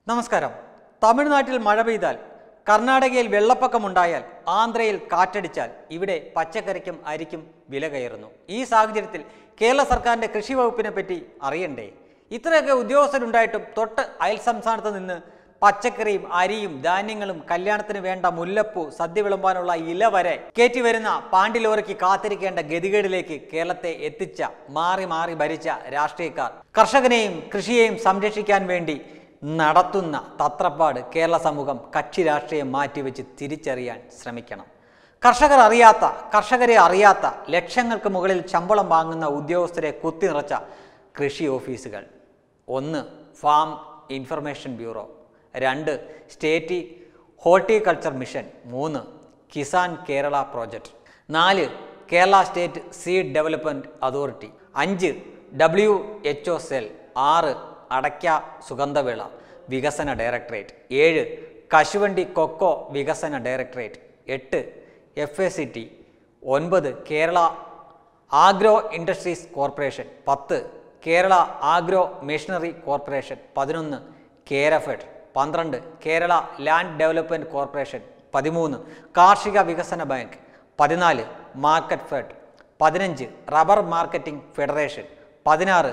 നമസ്കാരം തമിഴ്നാട്ടിൽ മഴ പെയ്താൽ കർണാടകയിൽ വെള്ളപ്പൊക്കമുണ്ടായാൽ ആന്ധ്രയിൽ കാറ്റടിച്ചാൽ ഇവിടെ പച്ചക്കറിക്കും അരിക്കും വില കയറുന്നു ഈ സാഹചര്യത്തിൽ കേരള സർക്കാരിന്റെ കൃഷി വകുപ്പിനെ പറ്റി അറിയണ്ടേ ഇത്രയൊക്കെ ഉദ്യോഗസ്ഥരുണ്ടായിട്ടും തൊട്ട് അയൽ സംസ്ഥാനത്ത് നിന്ന് പച്ചക്കറിയും അരിയും ധാന്യങ്ങളും കല്യാണത്തിന് വേണ്ട മുല്ലപ്പൂ സദ്യ വിളമ്പാനുള്ള ഇല വരെ കയറ്റി വരുന്ന പാണ്ടിലോറയ്ക്ക് കാത്തിരിക്കേണ്ട ഗതികേടിലേക്ക് കേരളത്തെ എത്തിച്ച മാറി മാറി ഭരിച്ച രാഷ്ട്രീയക്കാർ കർഷകനെയും കൃഷിയെയും സംരക്ഷിക്കാൻ വേണ്ടി നടത്തുന്ന തത്രപ്പാട് കേരള സമൂഹം കക്ഷി രാഷ്ട്രീയം മാറ്റിവെച്ച് തിരിച്ചറിയാൻ ശ്രമിക്കണം കർഷകർ അറിയാത്ത കർഷകരെ അറിയാത്ത ലക്ഷങ്ങൾക്ക് മുകളിൽ ശമ്പളം വാങ്ങുന്ന ഉദ്യോഗസ്ഥരെ കുത്തി നിറച്ച കൃഷി ഓഫീസുകൾ ഒന്ന് ഫാം ഇൻഫർമേഷൻ ബ്യൂറോ രണ്ട് സ്റ്റേറ്റ് ഹോർട്ടിക്കൾച്ചർ മിഷൻ മൂന്ന് കിസാൻ കേരള പ്രോജക്റ്റ് നാല് Kerala state seed development authority അഞ്ച് ഡബ്ല്യു എച്ച് ഒ സെൽ ആറ് അടയ്ക്ക സുഗന്ധവിള വികസന ഡയറക്ടറേറ്റ് ഏഴ് കശുവണ്ടി കൊക്കോ വികസന ഡയറക്ടറേറ്റ് എട്ട് എഫ് എ സി ടി ഒൻപത് കേരള ആഗ്രോ ഇൻഡസ്ട്രീസ് കോർപ്പറേഷൻ പത്ത് കേരള ആഗ്രോ മെഷീനറി കോർപ്പറേഷൻ പതിനൊന്ന് കേരഫെഡ് പന്ത്രണ്ട് കേരള ലാൻഡ് ഡെവലപ്മെൻറ്റ് കോർപ്പറേഷൻ പതിമൂന്ന് കാർഷിക വികസന ബാങ്ക് പതിനാല് മാർക്കറ്റ് ഫെഡ് പതിനഞ്ച് റബ്ബർ മാർക്കറ്റിംഗ് ഫെഡറേഷൻ പതിനാറ്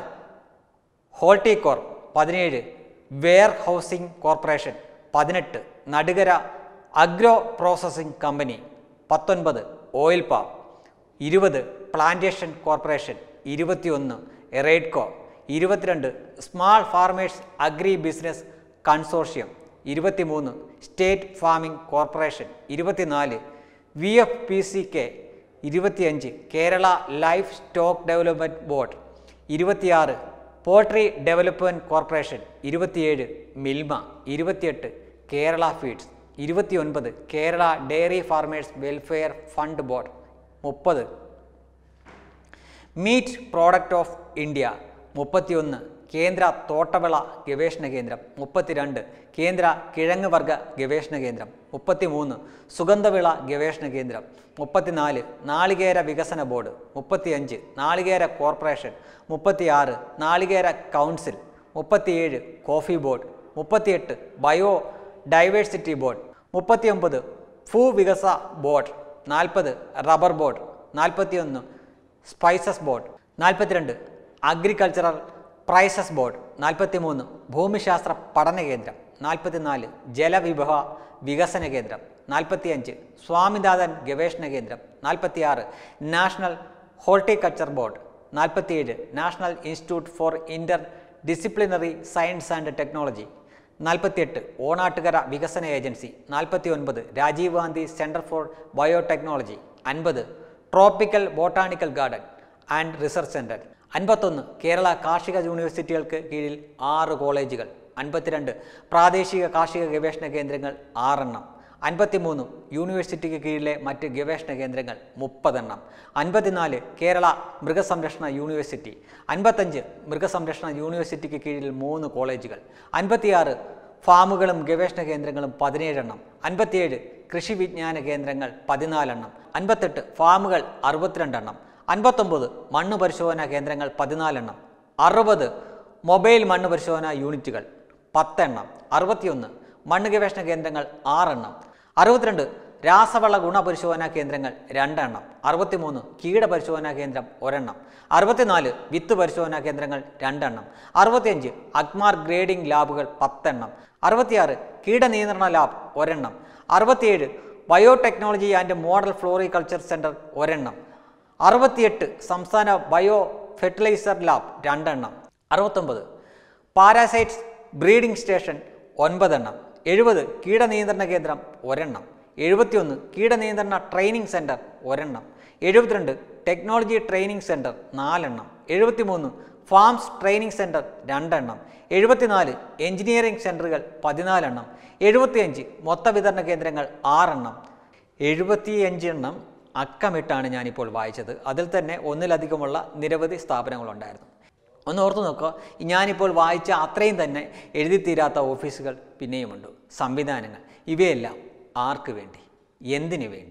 ഹോർട്ടികോർ പതിനേഴ് വെയർ ഹൗസിംഗ് കോർപ്പറേഷൻ പതിനെട്ട് നടുകര അഗ്രോ പ്രോസസ്സിംഗ് കമ്പനി പത്തൊൻപത് ഓയിൽ പാം ഇരുപത് പ്ലാന്റേഷൻ കോർപ്പറേഷൻ ഇരുപത്തിയൊന്ന് എറേഡ്കോ ഇരുപത്തിരണ്ട് small farmers agri business consortium ഇരുപത്തിമൂന്ന് സ്റ്റേറ്റ് ഫാമിംഗ് കോർപ്പറേഷൻ ഇരുപത്തിനാല് V F P C K ഇരുപത്തിയഞ്ച് Kerala livestock development board ഇരുപത്തിയാറ് പോൾട്രി ഡെവലപ്മെൻറ്റ് കോർപ്പറേഷൻ ഇരുപത്തിയേഴ് മിൽമ ഇരുപത്തിയെട്ട് കേരള ഫീഡ്സ് ഇരുപത്തിയൊൻപത് Kerala dairy farmers welfare fund board മുപ്പത് മീറ്റ് പ്രോഡക്റ്റ് ഓഫ് ഇന്ത്യ മുപ്പത്തിയൊന്ന് കേന്ദ്ര തോട്ടവിള ഗവേഷണ കേന്ദ്രം മുപ്പത്തിരണ്ട് കേന്ദ്ര കിഴങ്ങ് വർഗ ഗവേഷണ കേന്ദ്രം മുപ്പത്തിമൂന്ന് സുഗന്ധവിള ഗവേഷണ കേന്ദ്രം മുപ്പത്തിനാല് നാളികേര വികസന ബോർഡ് മുപ്പത്തിയഞ്ച് നാളികേര കോർപ്പറേഷൻ മുപ്പത്തിയാറ് നാളികേര കൗൺസിൽ മുപ്പത്തിയേഴ് കോഫി ബോർഡ് മുപ്പത്തിയെട്ട് ബയോ ഡൈവേഴ്സിറ്റി ബോർഡ് മുപ്പത്തിയൊമ്പത് ഭൂവികസ ബോർഡ് നാൽപ്പത് റബ്ബർ ബോർഡ് നാൽപ്പത്തിയൊന്ന് സ്പൈസസ് ബോർഡ് നാൽപ്പത്തിരണ്ട് അഗ്രികൾച്ചറൽ പ്രൈസസ് ബോർഡ് നാൽപ്പത്തിമൂന്ന് ഭൂമിശാസ്ത്ര പഠന കേന്ദ്രം നാൽപ്പത്തിനാല് ജലവിഭവ വികസന കേന്ദ്രം നാൽപ്പത്തിയഞ്ച് സ്വാമിനാഥൻ ഗവേഷണ കേന്ദ്രം നാൽപ്പത്തിയാറ് നാഷണൽ ഹോർട്ടിക്കൾച്ചർ ബോർഡ് നാൽപ്പത്തിയേഴ് national institute for interdisciplinary science and technology നാൽപ്പത്തിയെട്ട് ഓണാട്ടുകര വികസന ഏജൻസി നാൽപ്പത്തി ഒൻപത് Rajiv Gandhi centre for biotechnology അൻപത് tropical botanical garden and research centre അൻപത്തൊന്ന് കേരള കാർഷിക യൂണിവേഴ്സിറ്റികൾക്ക് കീഴിൽ ആറ് കോളേജുകൾ അൻപത്തിരണ്ട് പ്രാദേശിക കാർഷിക ഗവേഷണ കേന്ദ്രങ്ങൾ ആറെണ്ണം അൻപത്തിമൂന്ന് യൂണിവേഴ്സിറ്റിക്ക് കീഴിലെ മറ്റ് ഗവേഷണ കേന്ദ്രങ്ങൾ മുപ്പതെണ്ണം അൻപത്തിനാല് കേരള മൃഗസംരക്ഷണ യൂണിവേഴ്സിറ്റി അൻപത്തഞ്ച് മൃഗസംരക്ഷണ യൂണിവേഴ്സിറ്റിക്ക് കീഴിൽ മൂന്ന് കോളേജുകൾ അൻപത്തിയാറ് ഫാമുകളും ഗവേഷണ കേന്ദ്രങ്ങളും പതിനേഴെണ്ണം അൻപത്തിയേഴ് കൃഷി വിജ്ഞാന കേന്ദ്രങ്ങൾ പതിനാലെണ്ണം അൻപത്തെട്ട് ഫാമുകൾ അറുപത്തിരണ്ടെണ്ണം അൻപത്തൊമ്പത് മണ്ണ് പരിശോധനാ കേന്ദ്രങ്ങൾ പതിനാലെണ്ണം അറുപത് മൊബൈൽ മണ്ണ് പരിശോധനാ യൂണിറ്റുകൾ പത്തെണ്ണം അറുപത്തിയൊന്ന് മണ്ണ് ഗവേഷണ കേന്ദ്രങ്ങൾ ആറെണ്ണം അറുപത്തിരണ്ട് രാസവള ഗുണപരിശോധനാ കേന്ദ്രങ്ങൾ രണ്ടെണ്ണം അറുപത്തിമൂന്ന് കീട പരിശോധനാ കേന്ദ്രം ഒരെണ്ണം അറുപത്തിനാല് വിത്ത് പരിശോധനാ കേന്ദ്രങ്ങൾ രണ്ടെണ്ണം അറുപത്തിയഞ്ച് അഗ്മാർ ഗ്രേഡിംഗ് ലാബുകൾ പത്തെണ്ണം അറുപത്തിയാറ് കീടനിയന്ത്രണ ലാബ് ഒരെണ്ണം അറുപത്തിയേഴ് biotechnology and model floriculture centre ഒരെണ്ണം അറുപത്തിയെട്ട് സംസ്ഥാന ബയോ ഫെർട്ടിലൈസർ ലാബ് രണ്ടെണ്ണം അറുപത്തൊമ്പത് പാരാസൈറ്റ്സ് ബ്രീഡിംഗ് സ്റ്റേഷൻ ഒൻപതെണ്ണം എഴുപത് കീടനിയന്ത്രണ കേന്ദ്രം ഒരെണ്ണം എഴുപത്തിയൊന്ന് കീടനിയന്ത്രണ ട്രെയിനിങ് സെൻറ്റർ ഒരെണ്ണം എഴുപത്തിരണ്ട് ടെക്നോളജി ട്രെയിനിങ് സെൻറ്റർ നാലെണ്ണം എഴുപത്തിമൂന്ന് ഫാംസ് ട്രെയിനിങ് സെൻറ്റർ രണ്ടെണ്ണം എഴുപത്തിനാല് എഞ്ചിനീയറിംഗ് സെൻറ്ററുകൾ പതിനാലെണ്ണം എഴുപത്തിയഞ്ച് മൊത്ത വിതരണ കേന്ദ്രങ്ങൾ ആറെണ്ണം എഴുപത്തിയഞ്ച് എണ്ണം അക്കമിട്ടാണ് ഞാനിപ്പോൾ വായിച്ചത് അതിൽ തന്നെ ഒന്നിലധികമുള്ള നിരവധി സ്ഥാപനങ്ങളുണ്ടായിരുന്നു ഒന്ന് ഓർത്തു നോക്കുക ഞാനിപ്പോൾ വായിച്ച അത്രയും തന്നെ എഴുതി തീരാത്ത ഓഫീസുകൾ പിന്നെയുമുണ്ട് സംവിധാനങ്ങൾ ഇവയെല്ലാം ആർക്ക് വേണ്ടി എന്തിനു വേണ്ടി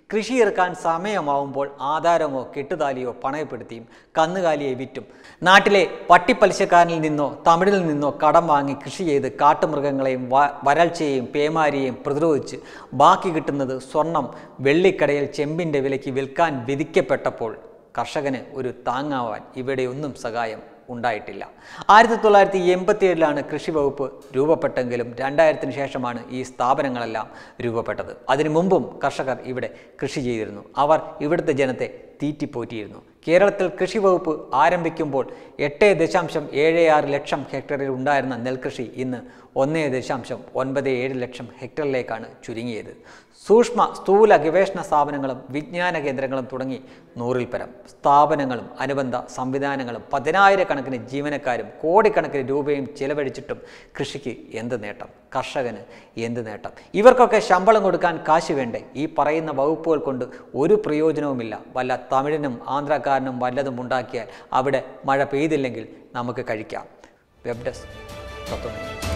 കൃഷി ഇറക്കാൻ സമയമാവുമ്പോൾ ആധാരമോ കെട്ടുതാലിയോ പണയപ്പെടുത്തിയും കന്നുകാലിയെ വിറ്റും നാട്ടിലെ പട്ടിപ്പലിശക്കാരനിൽ നിന്നോ തമിഴിൽ നിന്നോ കടം വാങ്ങി കൃഷി ചെയ്ത് കാട്ടുമൃഗങ്ങളെയും വ- വരൾച്ചയെയും പേമാരിയെയും പ്രതിരോധിച്ച് ബാക്കി കിട്ടുന്നത് സ്വർണം വെള്ളിക്കടയിൽ ചെമ്പിൻ്റെ വിലയ്ക്ക് വിൽക്കാൻ വിധിക്കപ്പെട്ടപ്പോൾ കർഷകന് ഒരു താങ്ങാവാൻ ഇവിടെ ഒന്നും സഹായം ഉണ്ടായിട്ടില്ല ആയിരത്തി തൊള്ളായിരത്തി എൺപത്തി ഏഴിലാണ് കൃഷി വകുപ്പ് രൂപപ്പെട്ടെങ്കിലും രണ്ടായിരത്തിന് ശേഷമാണ് ഈ സ്ഥാപനങ്ങളെല്ലാം രൂപപ്പെട്ടത് അതിനു മുമ്പും കർഷകർ ഇവിടെ കൃഷി ചെയ്തിരുന്നു അവർ ഇവിടുത്തെ ജനത്തെ തീറ്റിപ്പോറ്റിയിരുന്നു കേരളത്തിൽ കൃഷി വകുപ്പ് ആരംഭിക്കുമ്പോൾ എട്ട് ദശാംശം ഏഴ് ആറ് ലക്ഷം ഹെക്ടറിൽ ഉണ്ടായിരുന്ന നെൽകൃഷി ഇന്ന് ഒന്ന് ദശാംശം ഒൻപത് ഏഴ് ലക്ഷം ഹെക്ടറിലേക്കാണ് ചുരുങ്ങിയത് സൂക്ഷ്മ സ്ഥൂല ഗവേഷണ സ്ഥാപനങ്ങളും വിജ്ഞാന കേന്ദ്രങ്ങളും തുടങ്ങി നൂറിൽ പരം സ്ഥാപനങ്ങളും അനുബന്ധ സംവിധാനങ്ങളും പതിനായിരക്കണക്കിന് ജീവനക്കാരും കോടിക്കണക്കിന് രൂപയും ചെലവഴിച്ചിട്ടും കൃഷിക്ക് എന്ത് നേട്ടം കർഷകന് എന്ത് നേട്ടം ഇവർക്കൊക്കെ ശമ്പളം കൊടുക്കാൻ കാശ് വേണ്ടേ ഈ പറയുന്ന വകുപ്പുകൾ കൊണ്ട് ഒരു പ്രയോജനവുമില്ല വല്ല തമിഴിനും ആന്ധ്രാക്കാരനും വല്ലതും ഉണ്ടാക്കിയാൽ അവിടെ മഴ പെയ്തില്ലെങ്കിൽ നമുക്ക് കഴിക്കാം വെബ് ഡെസ്ക് തത്വമേ